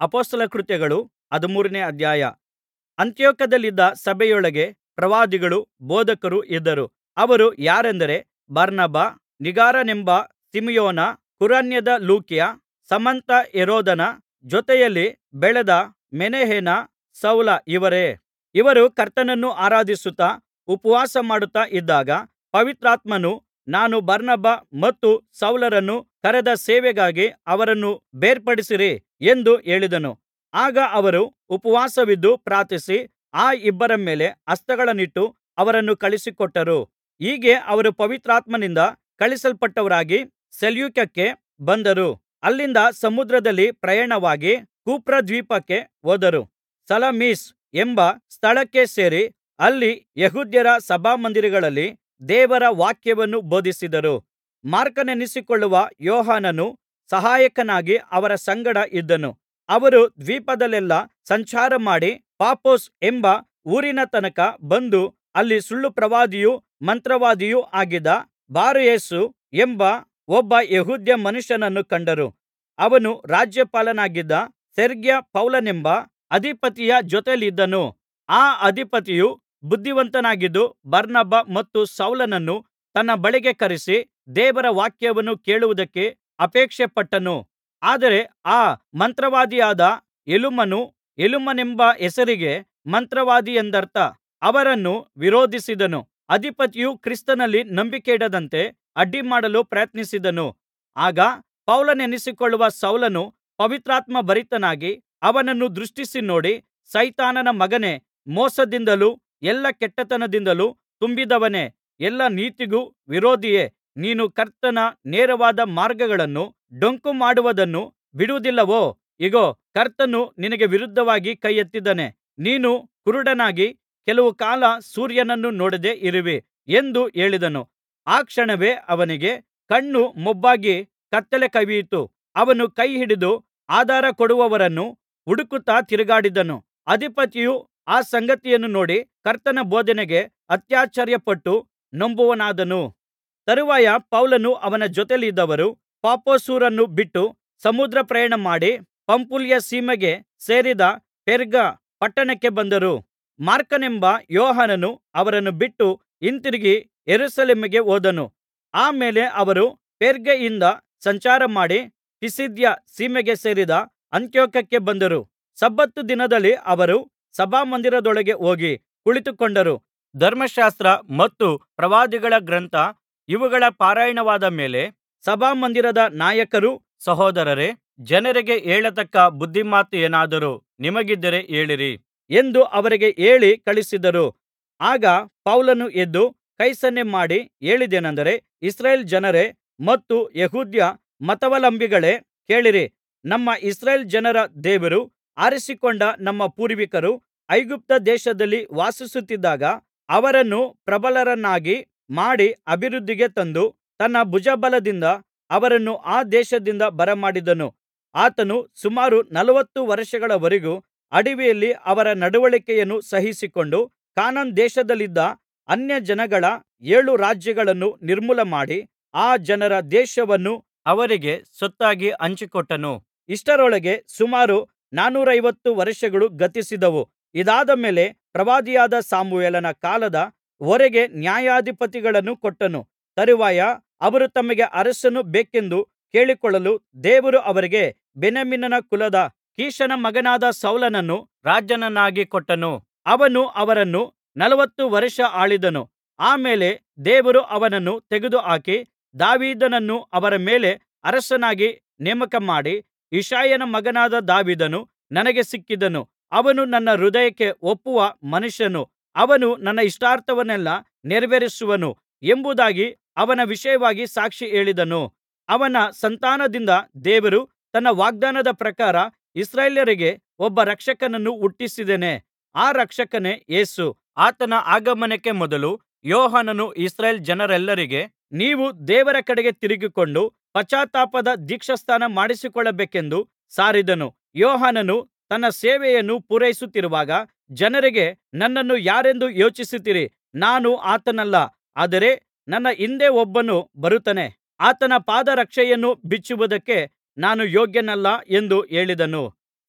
ಅಪೊಸ್ತಲರ ಕೃತ್ಯಗಳು ಹದಿಮೂರನೇ ಅಧ್ಯಾಯ ಅಂತಿಯೋಕ್ಯದಲ್ಲಿದ್ದ ಸಭೆಯೊಳಗೆ ಪ್ರವಾದಿಗಳೂ ಬೋಧಕರೂ ಇದ್ದರು ಅವರು ಯಾರೆಂದರೆ ಬಾರ್ನಬ ನಿಗಾರನೆಂಬ ಸಿಮೆಯೋನ ಕುರೇನ್ಯದ ಲೂಕ್ಯ ಸಮಂತ ಹೆರೋದನ ಜೊತೆಯಲ್ಲಿ ಬೆಳೆದ ಮೆನಹೇನ ಸೌಲ ಇವರೇ ಇವರು ಕರ್ತನನ್ನು ಆರಾಧಿಸುತ್ತಾ ಉಪವಾಸಮಾಡುತ್ತಾ ಇದ್ದಾಗ ಪವಿತ್ರಾತ್ಮನು ನಾನು ಬಾರ್ನಬ ಮತ್ತು ಸೌಲರನ್ನು ಕರೆದ ಸೇವೆಗಾಗಿ ಅವರನ್ನು ಬೇರ್ಪಡಿಸಿರಿ ಎಂದು ಹೇಳಿದನು ಆಗ ಅವರು ಉಪವಾಸವಿದ್ದು ಪ್ರಾರ್ಥಿಸಿ ಆ ಇಬ್ಬರ ಮೇಲೆ ಹಸ್ತಗಳನ್ನಿಟ್ಟು ಅವರನ್ನು ಕಳುಹಿಸಿಕೊಟ್ಟರು ಹೀಗೆ ಅವರು ಪವಿತ್ರಾತ್ಮನಿಂದ ಕಳುಹಿಸಲ್ಪಟ್ಟವರಾಗಿ ಸೆಲ್ಯೂಕ್ಯಕ್ಕೆ ಬಂದರು ಅಲ್ಲಿಂದ ಸಮುದ್ರದಲ್ಲಿ ಪ್ರಯಾಣವಾಗಿ ಕುಪ್ರದ್ವೀಪಕ್ಕೆ ಹೋದರು salamis ಎಂಬ ಸ್ಥಳಕ್ಕೆ ಸೇರಿ ಅಲ್ಲಿ ಯೆಹೂದ್ಯರ ಸಭಾಮಂದಿರಗಳಲ್ಲಿ ದೇವರ ವಾಕ್ಯವನ್ನು ಬೋಧಿಸಿದರು ಮಾರ್ಕನೆನಿಸಿಕೊಳ್ಳುವ ಯೋಹಾನನು ಸಹಾಯಕನಾಗಿ ಅವರ ಸಂಗಡ ಇದ್ದನು ಅವರು ದ್ವೀಪದಲ್ಲೆಲ್ಲಾ ಸಂಚಾರಮಾಡಿ ಪಾಫೊಸ್ ಎಂಬ ಊರಿನ ತನಕ ಬಂದು ಅಲ್ಲಿ ಸುಳ್ಳು ಪ್ರವಾದಿಯೂ ಮಂತ್ರವಾದಿಯೂ ಆಗಿದ್ದ ಬಾರ್ಯೇಸು ಎಂಬ ಒಬ್ಬ ಯೆಹೂದ್ಯ ಮನುಷ್ಯನನ್ನು ಕಂಡರು ಅವನು ರಾಜ್ಯಪಾಲನಾಗಿದ್ದ ಸೆರ್ಗ್ಯ ಪೌಲನೆಂಬ ಅಧಿಪತಿಯ ಜೊತೆಯಲ್ಲಿದ್ದನು ಆ ಅಧಿಪತಿಯು ಬುದ್ಧಿವಂತನಾಗಿದ್ದು ಬಾರ್ನಬ ಮತ್ತು ಸೌಲನನ್ನು ತನ್ನ ಬಳಿಗೆ ಕರೆಸಿ ದೇವರ ವಾಕ್ಯವನ್ನು ಕೇಳುವುದಕ್ಕೆ ಅಪೇಕ್ಷೆಪಟ್ಟನು ಆದರೆ ಆ ಮಂತ್ರವಾದಿಯಾದ ಎಲುಮನು ಎಲುಮನೆಂಬ ಹೆಸರಿಗೆ ಮಂತ್ರವಾದಿಯೆಂದರ್ಥ ಅವರನ್ನು ವಿರೋಧಿಸಿದನು ಅಧಿಪತಿಯು ಕ್ರಿಸ್ತನಲ್ಲಿ ನಂಬಿಕೆಯಿಡದಂತೆ ಅಡ್ಡಿಮಾಡಲು ಪ್ರಯತ್ನಿಸಿದನು ಆಗ ಪೌಲನೆನಿಸಿಕೊಳ್ಳುವ ಸೌಲನು ಪವಿತ್ರಾತ್ಮಭರಿತನಾಗಿ ಅವನನ್ನು ದೃಷ್ಟಿಸಿ ನೋಡಿ ಸೈತಾನನ ಮಗನೇ ಮೋಸದಿಂದಲೂ ಎಲ್ಲಾ ಕೆಟ್ಟತನದಿಂದಲೂ ತುಂಬಿದವನೇ ಎಲ್ಲಾ ನೀತಿಗೂ ವಿರೋಧಿಯೇ ನೀನು ಕರ್ತನ ನೇರವಾದ ಮಾರ್ಗಗಳನ್ನು ಡೊಂಕುಮಾಡುವುದನ್ನು ಬಿಡುವುದಿಲ್ಲವೋ ಇಗೋ ಕರ್ತನು ನಿನಗೆ ವಿರುದ್ಧವಾಗಿ ಕೈಯೆತ್ತಿದ್ದಾನೆ ನೀನು ಕುರುಡನಾಗಿ ಕೆಲವು ಕಾಲ ಸೂರ್ಯನನ್ನು ನೋಡದೆ ಇರುವಿ ಎಂದು ಹೇಳಿದನು ಆ ಕ್ಷಣವೇ ಅವನಿಗೆ ಕಣ್ಣು ಮೊಬ್ಬಾಗಿ ಕತ್ತಲೆ ಕವಿಯಿತು ಅವನು ಕೈ ಹಿಡಿದು ಆಧಾರ ಕೊಡುವವರನ್ನು ಹುಡುಕುತ್ತಾ ತಿರುಗಾಡಿದನು ಅಧಿಪತಿಯು ಆ ಸಂಗತಿಯನ್ನು ನೋಡಿ ಕರ್ತನ ಬೋಧನೆಗೆ ಅತ್ಯಾಶ್ಚರ್ಯಪಟ್ಟು ನಂಬುವವನಾದನು ತರುವಾಯ ಪೌಲನೂ ಅವನ ಜೊತೆಯಲ್ಲಿದ್ದವರೂ ಪಾಫೊಸೂರನ್ನು ಬಿಟ್ಟು ಸಮುದ್ರ ಪ್ರಯಾಣಮಾಡಿ ಪಂಫುಲ್ಯ ಸೀಮೆಗೆ ಸೇರಿದ ಪೆರ್ಗ ಪಟ್ಟಣಕ್ಕೆ ಬಂದರು ಮಾರ್ಕನೆಂಬ ಯೋಹಾನನು ಅವರನ್ನು ಬಿಟ್ಟು ಹಿಂತಿರುಗಿ ಯೆರೂಸಲೇಮಿಗೆ ಹೋದನು ಆ ಮೇಲೆ ಅವರು ಪೆರ್ಗೆಯಿಂದ ಸಂಚಾರಮಾಡಿ ಪಿಸಿದ್ಯ ಸೀಮೆಗೆ ಸೇರಿದ ಅಂತಿಯೋಕ್ಯಕ್ಕೆ ಬಂದರು ಸಬ್ಬತ್ ದಿನದಲ್ಲಿ ಅವರು ಸಭಾಮಂದಿರದೊಳಗೆ ಹೋಗಿ ಕುಳಿತುಕೊಂಡರು ಧರ್ಮಶಾಸ್ತ್ರ ಮತ್ತು ಪ್ರವಾದಿಗಳ ಗ್ರಂಥ ಇವುಗಳ ಪಾರಾಯಣವಾದ ಮೇಲೆ ಸಭಾಮಂದಿರದ ನಾಯಕರೂ ಸಹೋದರರೇ ಜನರಿಗೆ ಹೇಳತಕ್ಕ ಬುದ್ಧಿಮಾತೇನಾದರೂ ನಿಮಗಿದ್ದರೆ ಹೇಳಿರಿ ಎಂದು ಅವರಿಗೆ ಹೇಳಿ ಕಳುಹಿಸಿದರು ಆಗ ಪೌಲನು ಎದ್ದು ಕೈ ಸನ್ನೆ ಮಾಡಿ ಹೇಳಿದ್ದೇನೆಂದರೆ ಇಸ್ರಾಯೇಲ್ ಜನರೇ ಮತ್ತು ಯೆಹೂದ್ಯ ಮತಾವಲಂಬಿಗಳೇ ಕೇಳಿರಿ ನಮ್ಮ ಇಸ್ರಾಯೇಲ್ ಜನರ ದೇವರು ಆರಿಸಿಕೊಂಡ ನಮ್ಮ ಪೂರ್ವಿಕರು ಐಗುಪ್ತ ದೇಶದಲ್ಲಿ ವಾಸಿಸುತ್ತಿದ್ದಾಗ ಅವರನ್ನು ಪ್ರಬಲರನ್ನಾಗಿ ಮಾಡಿ ಅಭಿವೃದ್ಧಿಗೆ ತಂದು ತನ್ನ ಭುಜಬಲದಿಂದ ಅವರನ್ನು ಆ ದೇಶದಿಂದ ಬರಮಾಡಿದನು ಆತನು ಸುಮಾರು ನಲವತ್ತು ವರ್ಷಗಳವರೆಗೂ ಅಡವಿಯಲ್ಲಿ ಅವರ ನಡವಳಿಕೆಯನ್ನು ಸಹಿಸಿಕೊಂಡು ಕಾನಾನ್ ದೇಶದಲ್ಲಿದ್ದ ಅನ್ಯಜನಗಳ ಏಳು ರಾಜ್ಯಗಳನ್ನು ನಿರ್ಮೂಲಮಾಡಿ ಆ ಜನರ ದೇಶವನ್ನು ಅವರಿಗೆ ಸ್ವತ್ತಾಗಿ ಹಂಚಿಕೊಟ್ಟನು ಇಷ್ಟರೊಳಗೆ ಸುಮಾರು ನಾನೂರೈವತ್ತು ವರ್ಷಗಳು ಗತಿಸಿದವು ಇದಾದ ಮೇಲೆ ಪ್ರವಾದಿಯಾದ ಸಮುವೇಲನ ಕಾಲದ ವರೆಗೆ ನ್ಯಾಯಾಧಿಪತಿಗಳನ್ನು ಕೊಟ್ಟನು ತರುವಾಯ ಅವರು ತಮಗೆ ಅರಸನು ಬೇಕೆಂದು ಕೇಳಿಕೊಳ್ಳಲು ದೇವರು ಅವರಿಗೆ ಬೆನ್ಯಾಮೀನನ ಕುಲದ ಕೀಷನ ಮಗನಾದ ಸೌಲನನ್ನು ರಾಜನನ್ನಾಗಿ ಕೊಟ್ಟನು ಅವನು ಅವರನ್ನು ನಲವತ್ತು ವರ್ಷ ಆಳಿದನು ಆ ಮೇಲೆ ದೇವರು ಅವನನ್ನು ತೆಗೆದುಹಾಕಿ ದಾವೀದನನ್ನು ಅವರ ಮೇಲೆ ಅರಸನಾಗಿ ನೇಮಕಮಾಡಿ ಇಷಯನ ಮಗನಾದ ದಾವೀದನು ನನಗೆ ಸಿಕ್ಕಿದನು ಅವನು ನನ್ನ ಹೃದಯಕ್ಕೆ ಒಪ್ಪುವ ಮನುಷ್ಯನು ಅವನು ನನ್ನ ಇಷ್ಟಾರ್ಥವನ್ನೆಲ್ಲಾ ನೆರವೇರಿಸುವನು ಎಂಬುದಾಗಿ ಅವನ ವಿಷಯವಾಗಿ ಸಾಕ್ಷಿ ಹೇಳಿದನು ಅವನ ಸಂತಾನದಿಂದ ದೇವರು ತನ್ನ ವಾಗ್ದಾನದ ಪ್ರಕಾರ ಇಸ್ರಾಯೇಲ್ಯರಿಗೆ ಒಬ್ಬ ರಕ್ಷಕನನ್ನು ಹುಟ್ಟಿಸಿದ್ದಾನೆ ಆ ರಕ್ಷಕನೇ ಯೇಸು ಆತನ ಆಗಮನಕ್ಕೆ ಮೊದಲು ಯೋಹಾನನು ಇಸ್ರಾಯೇಲ್ ಜನರೆಲ್ಲರಿಗೆ ನೀವು ದೇವರ ಕಡೆಗೆ ತಿರುಗಿಕೊಂಡು ಪಶ್ಚಾತ್ತಾಪದ ದೀಕ್ಷಾಸ್ನಾನ ಮಾಡಿಸಿಕೊಳ್ಳಬೇಕೆಂದು ಸಾರಿದನು ಯೋಹಾನನು ತನ್ನ ಸೇವೆಯನ್ನು ಪೂರೈಸುತ್ತಿರುವಾಗ ಜನರಿಗೆ ನನ್ನನ್ನು ಯಾರೆಂದು ಯೋಚಿಸುತ್ತೀರಿ ನಾನು ಆತನಲ್ಲ ಆದರೆ ನನ್ನ ಹಿಂದೆ ಒಬ್ಬನು ಬರುತ್ತಾನೆ ಆತನ ಪಾದರಕ್ಷೆಯನ್ನು ಬಿಚ್ಚುವುದಕ್ಕೆ ನಾನು ಯೋಗ್ಯನಲ್ಲ ಎಂದು ಹೇಳಿದನು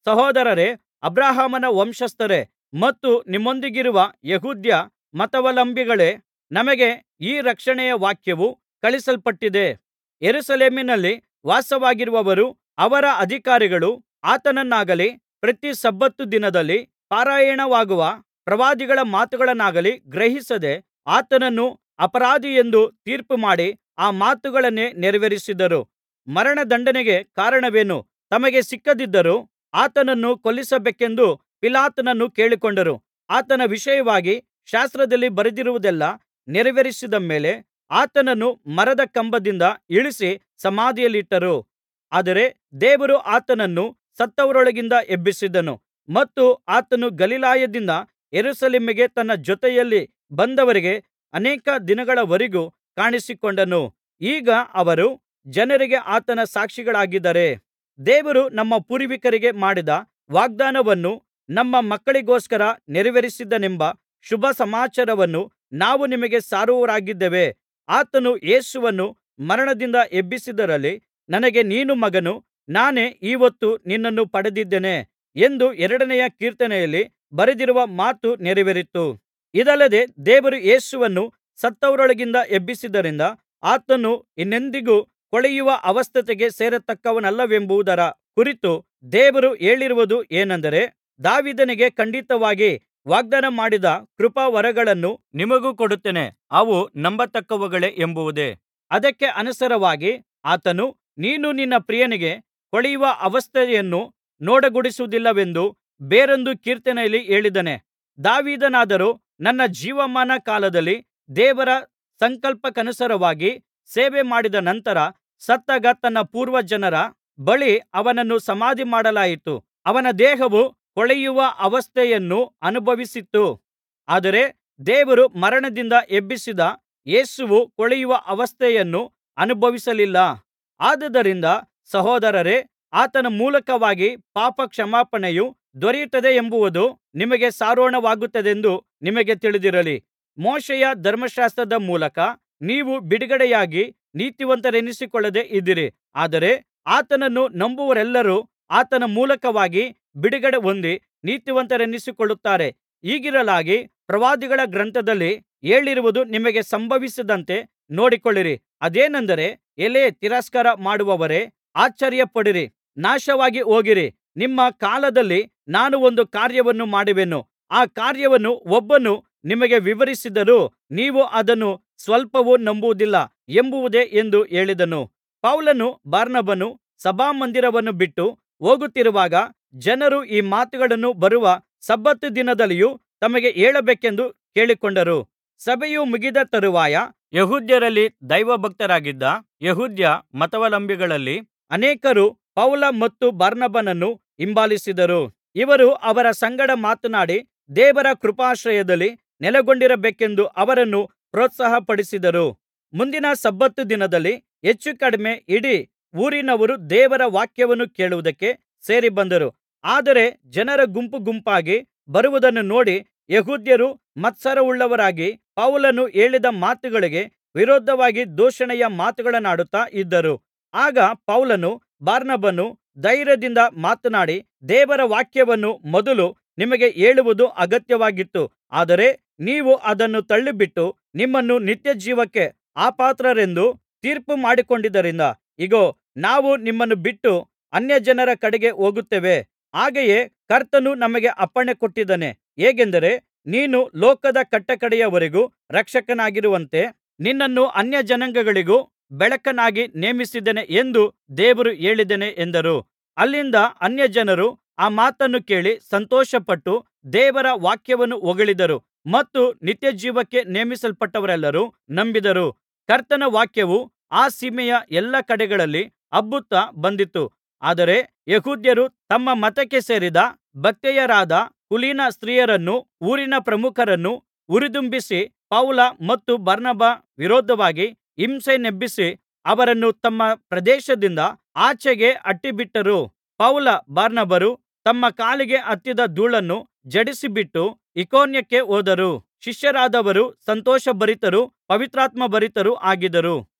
ಸಹೋದರರೇ ಅಬ್ರಹಾಮನ ವಂಶಸ್ಥರೇ ಮತ್ತು ನಿಮ್ಮೊಂದಿಗಿರುವ ಯೆಹೂದ್ಯ ಮತಾವಲಂಬಿಗಳೇ ನಮಗೆ ಈ ರಕ್ಷಣೆಯ ವಾಕ್ಯವು ಕಳುಹಿಸಲ್ಪಟ್ಟಿದೆ ಯೆರೂಸಲೇಮಿನಲ್ಲಿ ವಾಸವಾಗಿರುವವರೂ ಅವರ ಅಧಿಕಾರಿಗಳೂ ಆತನನ್ನಾಗಲಿ ಪ್ರತಿ ಸಬ್ಬತ್ ದಿನದಲ್ಲಿ ಪಾರಾಯಣವಾಗುವ ಪ್ರವಾದಿಗಳ ಮಾತುಗಳನ್ನಾಗಲಿ ಗ್ರಹಿಸದೆ ಆತನನ್ನು ಅಪರಾಧಿಯೆಂದು ತೀರ್ಪುಮಾಡಿ ಆ ಮಾತುಗಳನ್ನೇ ನೆರವೇರಿಸಿದರು ಮರಣದಂಡನೆಗೆ ಕಾರಣವೇನು ತಮಗೆ ಸಿಕ್ಕದಿದ್ದರೂ ಆತನನ್ನು ಕೊಲ್ಲಿಸಬೇಕೆಂದು ಪಿಲಾತನನ್ನು ಕೇಳಿಕೊಂಡರು ಆತನ ವಿಷಯವಾಗಿ ಶಾಸ್ತ್ರದಲ್ಲಿ ಬರೆದಿರುವುದೆಲ್ಲಾ ನೆರವೇರಿಸಿದ ಮೇಲೆ ಆತನನ್ನು ಮರದ ಕಂಬದಿಂದ ಇಳಿಸಿ ಸಮಾಧಿಯಲ್ಲಿಟ್ಟರು ಆದರೆ ದೇವರು ಆತನನ್ನು ಸತ್ತವರೊಳಗಿಂದ ಎಬ್ಬಿಸಿದನು ಮತ್ತು ಆತನು ಗಲಿಲಾಯದಿಂದ ಯೆರೂಸಲೇಮಿಗೆ ತನ್ನ ಜೊತೆಯಲ್ಲಿ ಬಂದವರಿಗೆ ಅನೇಕ ದಿನಗಳವರೆಗೂ ಕಾಣಿಸಿಕೊಂಡನು ಈಗ ಅವರು ಜನರಿಗೆ ಆತನ ಸಾಕ್ಷಿಗಳಾಗಿದ್ದಾರೆ ದೇವರು ನಮ್ಮ ಪೂರ್ವಿಕರಿಗೆ ಮಾಡಿದ ವಾಗ್ದಾನವನ್ನು ನಮ್ಮ ಮಕ್ಕಳಿಗೋಸ್ಕರ ನೆರವೇರಿಸಿದನೆಂಬ ಶುಭಸಮಾಚಾರವನ್ನು ನಾವು ನಿಮಗೆ ಸಾರುವವರಾಗಿದ್ದೇವೆ ಆತನು ಯೇಸುವನ್ನು ಮರಣದಿಂದ ಎಬ್ಬಿಸಿದ್ದರಲ್ಲಿ ನನಗೆ ನೀನು ಮಗನು ನಾನೇ ಈ ಹೊತ್ತು ನಿನ್ನನ್ನು ಪಡೆದಿದ್ದೇನೆ ಎಂದು ಎರಡನೆಯ ಕೀರ್ತನೆಯಲ್ಲಿ ಬರೆದಿರುವ ಮಾತು ನೆರವೇರಿತು ಇದಲ್ಲದೆ ದೇವರು ಯೇಸುವನ್ನು ಸತ್ತವರೊಳಗಿಂದ ಎಬ್ಬಿಸಿದ್ದರಿಂದ ಆತನು ಇನ್ನೆಂದಿಗೂ ಕೊಳೆಯುವ ಅವಸ್ಥೆಗೆ ಸೇರತಕ್ಕವನಲ್ಲವೆಂಬುದರ ಕುರಿತು ದೇವರು ಹೇಳಿರುವುದು ಏನೆಂದರೆ ದಾವೀದನಿಗೆ ಖಂಡಿತವಾಗಿ ವಾಗ್ದಾನ ಮಾಡಿದ ಕೃಪಾವರಗಳನ್ನು ನಿಮಗೂ ಕೊಡುತ್ತೇನೆ ಅವು ನಂಬತಕ್ಕವುಗಳೇ ಎಂಬುದೇ ಅದಕ್ಕೆ ಅನುಸಾರವಾಗಿ ಆತನು ನೀನು ನಿನ್ನ ಪ್ರಿಯನಿಗೆ ಕೊಳೆಯುವ ಅವಸ್ಥೆಯನ್ನು ನೋಡಗೊಡಿಸುವುದಿಲ್ಲವೆಂದು ಬೇರೊಂದು ಕೀರ್ತನೆಯಲ್ಲಿ ಹೇಳಿದ್ದಾನೆ ದಾವೀದನಾದರೋ ನನ್ನ ಜೀವಮಾನ ಕಾಲದಲ್ಲಿ ದೇವರ ಸಂಕಲ್ಪಕ್ಕನುಸಾರವಾಗಿ ಸೇವೆ ಮಾಡಿದ ನಂತರ ಸತ್ತಾಗ ತನ್ನ ಪೂರ್ವಜನರ ಬಳಿ ಅವನನ್ನು ಸಮಾಧಿ ಮಾಡಲಾಯಿತು ಅವನ ದೇಹವು ಕೊಳೆಯುವ ಅವಸ್ಥೆಯನ್ನು ಅನುಭವಿಸಿತು ಆದರೆ ದೇವರು ಮರಣದಿಂದ ಎಬ್ಬಿಸಿದ ಯೇಸುವು ಕೊಳೆಯುವ ಅವಸ್ಥೆಯನ್ನು ಅನುಭವಿಸಲಿಲ್ಲ ಆದುದರಿಂದ ಸಹೋದರರೇ ಆತನ ಮೂಲಕವಾಗಿ ಪಾಪ ಕ್ಷಮಾಪಣೆಯು ದೊರೆಯುತ್ತದೆ ಎಂಬುದು ನಿಮಗೆ ಸಾರೋಣವಾಗುತ್ತದೆಂದು ನಿಮಗೆ ತಿಳಿದಿರಲಿ ಮೋಶೆಯ ಧರ್ಮಶಾಸ್ತ್ರದ ಮೂಲಕ ನೀವು ಬಿಡುಗಡೆಯಾಗಿ ನೀತಿವಂತರೆನಿಸಿಕೊಳ್ಳದೆ ಇದ್ದೀರಿ ಆದರೆ ಆತನನ್ನು ನಂಬುವವರೆಲ್ಲರೂ ಆತನ ಮೂಲಕವಾಗಿ ಬಿಡುಗಡೆ ಹೊಂದಿ ನೀತಿವಂತರೆನಿಸಿಕೊಳ್ಳುತ್ತಾರೆ ಹೀಗಿರಲಾಗಿ ಪ್ರವಾದಿಗಳ ಗ್ರಂಥದಲ್ಲಿ ಹೇಳಿರುವುದು ನಿಮಗೆ ಸಂಭವಿಸದಂತೆ ನೋಡಿಕೊಳ್ಳಿರಿ ಅದೇನೆಂದರೆ ಎಲೈ ತಿರಸ್ಕಾರ ಮಾಡುವವರೇ ಆಶ್ಚರ್ಯಪಡಿರಿ ನಾಶವಾಗಿ ಹೋಗಿರಿ ನಿಮ್ಮ ಕಾಲದಲ್ಲಿ ನಾನು ಒಂದು ಕಾರ್ಯವನ್ನು ಮಾಡುವೆನು ಆ ಕಾರ್ಯವನ್ನು ಒಬ್ಬನು ನಿಮಗೆ ವಿವರಿಸಿದರೂ ನೀವು ಅದನ್ನು ಸ್ವಲ್ಪವೂ ನಂಬುವುದಿಲ್ಲ ಎಂಬುದೇ ಎಂದು ಹೇಳಿದನು ಪೌಲನೂ ಬಾರ್ನಬನೂ ಸಭಾಮಂದಿರವನ್ನು ಬಿಟ್ಟು ಹೋಗುತ್ತಿರುವಾಗ ಜನರು ಈ ಮಾತುಗಳನ್ನು ಬರುವ ಸಬ್ಬತ್ ದಿನದಲ್ಲಿಯೂ ತಮಗೆ ಹೇಳಬೇಕೆಂದು ಕೇಳಿಕೊಂಡರು ಸಭೆಯು ಮುಗಿದ ತರುವಾಯ ಯೆಹೂದ್ಯರಲ್ಲಿ ದೈವಭಕ್ತರಾಗಿದ್ದ ಯೆಹೂದ್ಯ ಮತಾವಲಂಬಿಗಳಲ್ಲಿ ಅನೇಕರು ಪೌಲ ಮತ್ತು ಬಾರ್ನಬನನ್ನು ಹಿಂಬಾಲಿಸಿದರು ಇವರು ಅವರ ಸಂಗಡ ಮಾತನಾಡಿ ದೇವರ ಕೃಪಾಶ್ರಯದಲ್ಲಿ ನೆಲೆಗೊಂಡಿರಬೇಕೆಂದು ಅವರನ್ನು ಪ್ರೋತ್ಸಾಹಪಡಿಸಿದರು ಮುಂದಿನ ಸಬ್ಬತ್ ದಿನದಲ್ಲಿ ಹೆಚ್ಚುಕಡಿಮೆ ಇಡೀ ಊರಿನವರು ದೇವರ ವಾಕ್ಯವನ್ನು ಕೇಳುವುದಕ್ಕೆ ಸೇರಿಬಂದರು ಆದರೆ ಜನರ ಗುಂಪು ಗುಂಪಾಗಿ ಬರುವುದನ್ನು ನೋಡಿ ಯೆಹೂದ್ಯರು ಮತ್ಸರವುಳ್ಳವರಾಗಿ ಪೌಲನು ಹೇಳಿದ ಮಾತುಗಳಿಗೆ ವಿರೋಧವಾಗಿ ದೂಷಣೆಯ ಮಾತುಗಳನ್ನಾಡುತ್ತಾ ಇದ್ದರು ಆಗ ಪೌಲನೂ ಬಾರ್ನಬನೂ ಧೈರ್ಯದಿಂದ ಮಾತನಾಡಿ ದೇವರ ವಾಕ್ಯವನ್ನು ಮೊದಲು ನಿಮಗೆ ಹೇಳುವುದು ಅಗತ್ಯವಾಗಿತ್ತು ಆದರೆ ನೀವು ಅದನ್ನು ತಳ್ಳಿಬಿಟ್ಟು ನಿಮ್ಮನ್ನು ನಿತ್ಯಜೀವಕ್ಕೆ ಅಪಾತ್ರರೆಂದು ತೀರ್ಪು ಮಾಡಿಕೊಂಡಿದ್ದರಿಂದ ಇಗೋ ನಾವು ನಿಮ್ಮನ್ನು ಬಿಟ್ಟು ಅನ್ಯಜನರ ಕಡೆಗೆ ಹೋಗುತ್ತೇವೆ ಹಾಗೆಯೇ ಕರ್ತನು ನಮಗೆ ಅಪ್ಪಣೆ ಕೊಟ್ಟಿದ್ದಾನೆ ಹೇಗೆಂದರೆ ನೀನು ಲೋಕದ ಕಟ್ಟಕಡೆಯವರೆಗೂ ರಕ್ಷಕನಾಗಿರುವಂತೆ ನಿನ್ನನ್ನು ಅನ್ಯಜನಾಂಗಗಳಿಗೂ ಬೆಳಕನ್ನಾಗಿ ನೇಮಿಸಿದ್ದೇನೆ ಎಂದು ದೇವರು ಹೇಳಿದ್ದಾನೆ ಎಂದರು ಅಲ್ಲಿಂದ ಅನ್ಯಜನರು ಆ ಮಾತನ್ನು ಕೇಳಿ ಸಂತೋಷಪಟ್ಟು ದೇವರ ವಾಕ್ಯವನ್ನು ಹೊಗಳಿದರು ಮತ್ತು ನಿತ್ಯಜೀವಕ್ಕೆ ನೇಮಿಸಲ್ಪಟ್ಟವರೆಲ್ಲರೂ ನಂಬಿದರು ಕರ್ತನ ವಾಕ್ಯವು ಆ ಸೀಮೆಯ ಎಲ್ಲಾ ಕಡೆಗಳಲ್ಲಿ ಹಬ್ಬುತ್ತಾ ಬಂದಿತು ಆದರೆ ಯೆಹೂದ್ಯರು ತಮ್ಮ ಮತಕ್ಕೆ ಸೇರಿದ ಭಕ್ತೆಯರಾದ ಕುಲೀನ ಸ್ತ್ರೀಯರನ್ನೂ ಊರಿನ ಪ್ರಮುಖರನ್ನೂ ಹುರಿದುಂಬಿಸಿ ಪೌಲ ಮತ್ತು ಬಾರ್ನಬ ವಿರೋಧವಾಗಿ ಹಿಂಸೆಯನ್ನೆಬ್ಬಿಸಿ ಅವರನ್ನು ತಮ್ಮ ಪ್ರದೇಶದಿಂದ ಆಚೆಗೆ ಅಟ್ಟಿಬಿಟ್ಟರು ಪೌಲ ಬಾರ್ನಬರು ತಮ್ಮ ಕಾಲಿಗೆ ಹತ್ತಿದ ಧೂಳನ್ನು ಝಾಡಿಸಿಬಿಟ್ಟು ಇಕೋನ್ಯಕ್ಕೆ ಹೋದರು ಶಿಷ್ಯರಾದವರು ಸಂತೋಷಭರಿತರೂ ಪವಿತ್ರಾತ್ಮಭರಿತರೂ ಆಗಿದ್ದರು